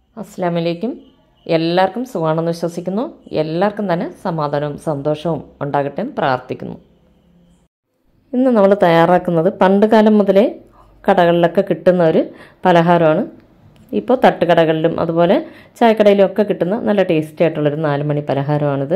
അസ്ലാമലേക്കും എല്ലാവർക്കും സുഖമാണെന്ന് വിശ്വസിക്കുന്നു എല്ലാവർക്കും തന്നെ സമാധാനവും സന്തോഷവും ഉണ്ടാകട്ടെ എന്ന് പ്രാർത്ഥിക്കുന്നു ഇന്ന് നമ്മൾ തയ്യാറാക്കുന്നത് പണ്ട് കാലം മുതലേ കടകളിലൊക്കെ കിട്ടുന്ന ഒരു പലഹാരമാണ് ഇപ്പോൾ തട്ടുകടകളിലും അതുപോലെ ചായക്കടയിലും ഒക്കെ കിട്ടുന്ന നല്ല ടേസ്റ്റി ആയിട്ടുള്ളൊരു നാല് മണി പലഹാരമാണിത്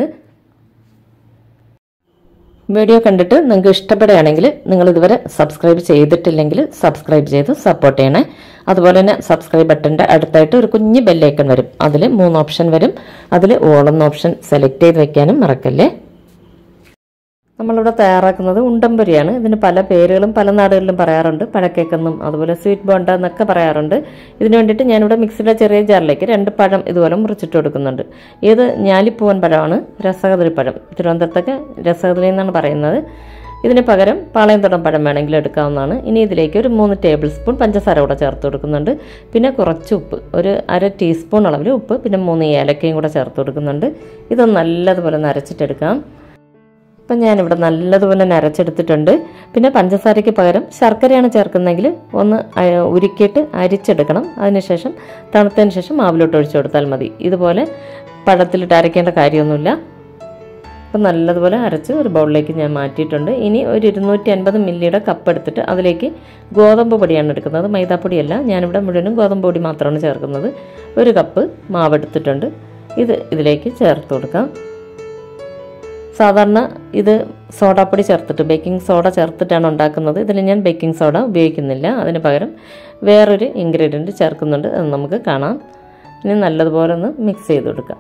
വീഡിയോ കണ്ടിട്ട് നിങ്ങൾക്ക് ഇഷ്ടപ്പെടുകയാണെങ്കിൽ നിങ്ങൾ ഇതുവരെ സബ്സ്ക്രൈബ് ചെയ്തിട്ടില്ലെങ്കിൽ സബ്സ്ക്രൈബ് ചെയ്ത് സപ്പോർട്ട് ചെയ്യണേ അതുപോലെ തന്നെ സബ്സ്ക്രൈബ് ബട്ടൻ്റെ അടുത്തായിട്ട് ഒരു കുഞ്ഞ് ബെല്ലൈക്കൺ വരും അതിൽ മൂന്ന് ഓപ്ഷൻ വരും അതിൽ ഓളെന്ന ഓപ്ഷൻ സെലക്ട് ചെയ്ത് വെക്കാനും മറക്കല്ലേ നമ്മളിവിടെ തയ്യാറാക്കുന്നത് ഉണ്ടംപൊരിയാണ് ഇതിന് പല പേരുകളും പല നാടുകളിലും പറയാറുണ്ട് പഴക്കേക്കെന്നും അതുപോലെ സ്വീറ്റ് ബോണ്ട എന്നൊക്കെ പറയാറുണ്ട് ഇതിന് വേണ്ടിയിട്ട് ഞാനിവിടെ മിക്സിയുടെ ചെറിയ ജാറിലേക്ക് രണ്ട് പഴം ഇതുപോലെ മുറിച്ചിട്ട് കൊടുക്കുന്നുണ്ട് ഇത് ഞാലിപ്പൂവൻ പഴമാണ് രസകദളി പഴം തിരുവനന്തപുരത്തൊക്കെ രസകദളി എന്നാണ് പറയുന്നത് ഇതിന് പകരം പാളയംതടം പഴം വേണമെങ്കിൽ എടുക്കാവുന്നതാണ് ഇനി ഇതിലേക്ക് ഒരു മൂന്ന് ടേബിൾ സ്പൂൺ പഞ്ചസാര കൂടെ ചേർത്ത് കൊടുക്കുന്നുണ്ട് പിന്നെ കുറച്ച് ഉപ്പ് ഒരു അര ടീസ്പൂൺ അളവിൽ ഉപ്പ് പിന്നെ മൂന്ന് ഏലക്കയും കൂടെ ചേർത്ത് കൊടുക്കുന്നുണ്ട് ഇത് നല്ലതുപോലെ നരച്ചിട്ടെടുക്കാം ഇപ്പം ഞാനിവിടെ നല്ലതുപോലെ നരച്ചെടുത്തിട്ടുണ്ട് പിന്നെ പഞ്ചസാരയ്ക്ക് പകരം ശർക്കരയാണ് ചേർക്കുന്നതെങ്കിൽ ഒന്ന് ഉരുക്കിയിട്ട് അരിച്ചെടുക്കണം അതിനുശേഷം തണുത്തതിന് ശേഷം മാവിലോട്ട് ഒഴിച്ചു കൊടുത്താൽ മതി ഇതുപോലെ പഴത്തിലിട്ട് അരയ്ക്കേണ്ട കാര്യമൊന്നുമില്ല അപ്പം നല്ലതുപോലെ അരച്ച് ഒരു ബൗളിലേക്ക് ഞാൻ മാറ്റിയിട്ടുണ്ട് ഇനി ഒരു ഇരുന്നൂറ്റി അൻപത് മില്ലിയുടെ കപ്പ് എടുത്തിട്ട് അതിലേക്ക് ഗോതമ്പ് പൊടിയാണ് എടുക്കുന്നത് മൈദാപ്പൊടിയല്ല ഞാനിവിടെ മുഴുവനും ഗോതമ്പ് പൊടി മാത്രമാണ് ചേർക്കുന്നത് ഒരു കപ്പ് മാവ് എടുത്തിട്ടുണ്ട് ഇത് ഇതിലേക്ക് ചേർത്ത് കൊടുക്കാം സാധാരണ ഇത് സോഡാപ്പൊടി ചേർത്തിട്ട് ബേക്കിംഗ് സോഡ ചേർത്തിട്ടാണ് ഉണ്ടാക്കുന്നത് ഇതിൽ ഞാൻ ബേക്കിംഗ് സോഡ ഉപയോഗിക്കുന്നില്ല അതിന് പകരം വേറൊരു ഇൻഗ്രീഡിയൻറ്റ് ചേർക്കുന്നുണ്ട് അത് നമുക്ക് കാണാം ഇനി നല്ലതുപോലെ ഒന്ന് മിക്സ് ചെയ്ത് കൊടുക്കാം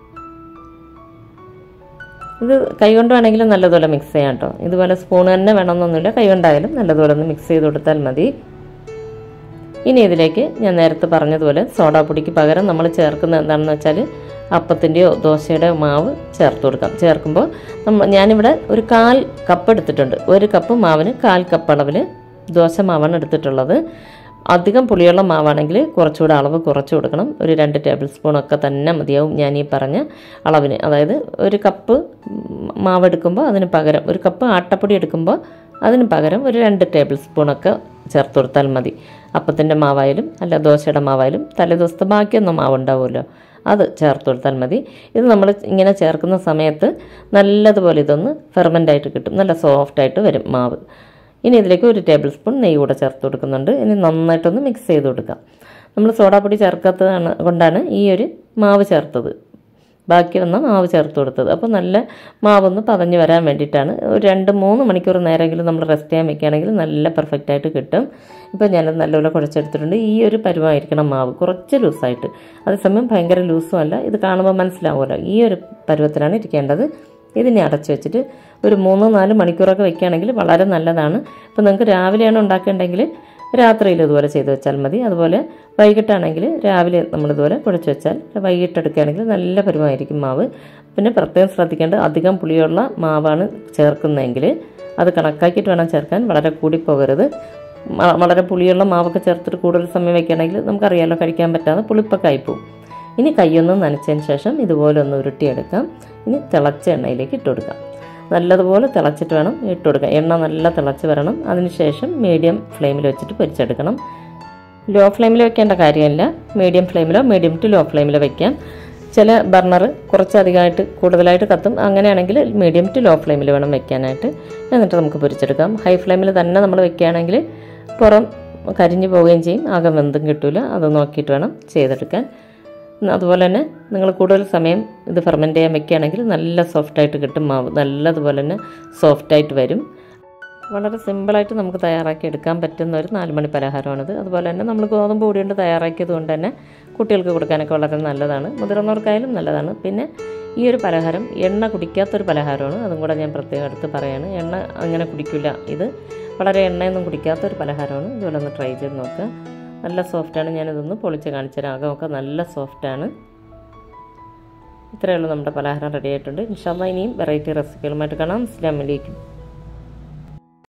ഇത് കൈകൊണ്ട് വേണമെങ്കിലും നല്ലതുപോലെ മിക്സ് ചെയ്യാം കേട്ടോ ഇതുപോലെ സ്പൂൺ തന്നെ വേണമെന്നൊന്നുമില്ല കൈകൊണ്ടായാലും നല്ലതുപോലെ ഒന്ന് മിക്സ് ചെയ്ത് കൊടുത്താൽ മതി ഇനി ഇതിലേക്ക് ഞാൻ നേരത്തെ പറഞ്ഞതുപോലെ സോഡാപ്പൊടിക്ക് പകരം നമ്മൾ ചേർക്കുന്നത് എന്താണെന്ന് വെച്ചാൽ അപ്പത്തിൻ്റെയോ ദോശയുടെയോ മാവ് ചേർത്ത് കൊടുക്കാം ചേർക്കുമ്പോൾ നമ്മൾ ഞാനിവിടെ ഒരു കാൽ കപ്പ് എടുത്തിട്ടുണ്ട് ഒരു കപ്പ് മാവിന് കാൽ കപ്പ് അളവിൽ ദോശ മാവാണ് എടുത്തിട്ടുള്ളത് അധികം പുളിയുള്ള മാവാണെങ്കിൽ കുറച്ചുകൂടെ അളവ് കുറച്ച് കൊടുക്കണം ഒരു രണ്ട് ടേബിൾ സ്പൂണൊക്കെ തന്നെ മതിയാവും ഞാൻ ഈ പറഞ്ഞ അളവിന് അതായത് ഒരു കപ്പ് മാവ് എടുക്കുമ്പോൾ അതിന് പകരം ഒരു കപ്പ് ആട്ടപ്പൊടി എടുക്കുമ്പോൾ അതിന് പകരം ഒരു രണ്ട് ടേബിൾ സ്പൂണൊക്കെ ചേർത്ത് കൊടുത്താൽ മതി അപ്പത്തിൻ്റെ മാവായാലും അല്ല ദോശയുടെ മാവായാലും തലേദിവസത്തെ ബാക്കിയൊന്നും മാവുണ്ടാവുമല്ലോ അത് ചേർത്ത് കൊടുത്താൽ മതി ഇത് നമ്മൾ ഇങ്ങനെ ചേർക്കുന്ന സമയത്ത് നല്ലതുപോലെ ഇതൊന്ന് ഫെർമെൻ്റായിട്ട് കിട്ടും നല്ല സോഫ്റ്റായിട്ട് വരും മാവ് ഇനി ഇതിലേക്ക് ഒരു ടേബിൾ സ്പൂൺ നെയ്യ് കൂടെ ചേർത്ത് കൊടുക്കുന്നുണ്ട് ഇനി നന്നായിട്ടൊന്ന് മിക്സ് ചെയ്ത് കൊടുക്കാം നമ്മൾ സോഡാപ്പൊടി ചേർക്കാത്തതാണ് കൊണ്ടാണ് ഈ ഒരു മാവ് ചേർത്തത് ബാക്കി വന്ന മാവ് ചേർത്ത് കൊടുത്തത് അപ്പോൾ നല്ല മാവൊന്ന് പതഞ്ഞ് വരാൻ വേണ്ടിയിട്ടാണ് ഒരു രണ്ട് മൂന്ന് മണിക്കൂർ നേരമെങ്കിലും നമ്മൾ റെസ്റ്റ് ചെയ്യാൻ വെക്കുകയാണെങ്കിൽ നല്ല പെർഫെക്റ്റ് ആയിട്ട് കിട്ടും ഇപ്പോൾ ഞാനത് നല്ലപോലെ കുഴച്ചെടുത്തിട്ടുണ്ട് ഈ ഒരു പരുവമായിരിക്കണം മാവ് കുറച്ച് ലൂസായിട്ട് അതേസമയം ഭയങ്കര ലൂസും അല്ല ഇത് കാണുമ്പോൾ മനസ്സിലാവുമല്ലോ ഈ ഒരു പരുവത്തിലാണ് ഇരിക്കേണ്ടത് ഇതിനെ അടച്ചു വെച്ചിട്ട് ഒരു മൂന്നോ നാല് മണിക്കൂറൊക്കെ വെക്കുകയാണെങ്കിൽ വളരെ നല്ലതാണ് ഇപ്പോൾ നിങ്ങൾക്ക് രാവിലെയാണ് ഉണ്ടാക്കേണ്ടെങ്കിൽ രാത്രിയിൽ ഇതുപോലെ ചെയ്ത് വെച്ചാൽ മതി അതുപോലെ വൈകിട്ടാണെങ്കിൽ രാവിലെ നമ്മളിതുപോലെ കുഴച്ച് വെച്ചാൽ വൈകിട്ട് എടുക്കുകയാണെങ്കിൽ നല്ല പരുവമായിരിക്കും മാവ് പിന്നെ പ്രത്യേകം ശ്രദ്ധിക്കേണ്ടത് അധികം പുളിയുള്ള മാവാണ് ചേർക്കുന്നതെങ്കിൽ അത് കണക്കാക്കിയിട്ട് വേണം ചേർക്കാൻ വളരെ കൂടിപ്പോകരുത് വളരെ പുളിയുള്ള മാവൊക്കെ ചേർത്തിട്ട് കൂടുതൽ സമയം വെക്കുകയാണെങ്കിൽ നമുക്കറിയാമല്ലോ കഴിക്കാൻ പറ്റാതെ പുളിപ്പൊക്കെ ആയിപ്പോവും ഇനി കൈയൊന്ന് നനച്ചതിന് ശേഷം ഇതുപോലെ ഒന്ന് ഉരുട്ടിയെടുക്കാം ഇനി തിളച്ച എണ്ണയിലേക്ക് ഇട്ട് കൊടുക്കാം നല്ലതുപോലെ തിളച്ചിട്ട് വേണം ഇട്ട് കൊടുക്കാം എണ്ണ നല്ല തിളച്ച് വരണം അതിനുശേഷം മീഡിയം ഫ്ലെയിമിൽ വെച്ചിട്ട് പൊരിച്ചെടുക്കണം ലോ ഫ്ലെയിമിൽ വെക്കേണ്ട കാര്യമില്ല മീഡിയം ഫ്ലെയിമിലോ മീഡിയം ടു ലോ ഫ്ലെയിമിലോ വെക്കാം ചില ബർണർ കുറച്ചധികമായിട്ട് കൂടുതലായിട്ട് കത്തും അങ്ങനെയാണെങ്കിൽ മീഡിയം ടു ലോ ഫ്ലെയിമിൽ വേണം വെക്കാനായിട്ട് എന്നിട്ട് നമുക്ക് പൊരിച്ചെടുക്കാം ഹൈ ഫ്ലെയിമിൽ തന്നെ നമ്മൾ വെക്കുകയാണെങ്കിൽ പുറം കരിഞ്ഞു പോവുകയും ചെയ്യും ആകെ വെന്തും കിട്ടില്ല അത് നോക്കിയിട്ട് വേണം ചെയ്തെടുക്കാൻ അതുപോലെ തന്നെ നിങ്ങൾ കൂടുതൽ സമയം ഇത് ഫെർമെൻറ്റ് ചെയ്യാൻ വെക്കുകയാണെങ്കിൽ നല്ല സോഫ്റ്റായിട്ട് കിട്ടും മാവ് നല്ലതുപോലെ തന്നെ സോഫ്റ്റായിട്ട് വരും വളരെ സിമ്പിളായിട്ട് നമുക്ക് തയ്യാറാക്കി എടുക്കാൻ പറ്റുന്ന ഒരു നാല് മണി പലഹാരമാണിത് അതുപോലെ തന്നെ നമ്മൾ ഗോതമ്പ് പൊടി കൊണ്ട് തയ്യാറാക്കിയത് കൊണ്ട് തന്നെ കുട്ടികൾക്ക് കൊടുക്കാനൊക്കെ വളരെ നല്ലതാണ് മുതിർന്നവർക്കായാലും നല്ലതാണ് പിന്നെ ഈ ഒരു പലഹാരം എണ്ണ കുടിക്കാത്തൊരു പലഹാരമാണ് അതും കൂടെ ഞാൻ പ്രത്യേകം എടുത്ത് പറയാണ് എണ്ണ അങ്ങനെ കുടിക്കില്ല ഇത് വളരെ എണ്ണയൊന്നും കുടിക്കാത്തൊരു പലഹാരമാണ് ഇതുപോലെ ഒന്ന് ട്രൈ ചെയ്ത് നോക്കുക നല്ല സോഫ്റ്റാണ് ഞാനിതൊന്ന് പൊളിച്ച് കാണിച്ചു തരാം അകമൊക്കെ നല്ല സോഫ്റ്റാണ് ഇത്രയേ ഉള്ളൂ നമ്മുടെ പലഹാരം റെഡി ആയിട്ടുണ്ട് ഇൻഷാല്ല ഇനിയും വെറൈറ്റി റെസിപ്പികളുമായിട്ട് കാണാം അസ്ലാം വലൈക്കും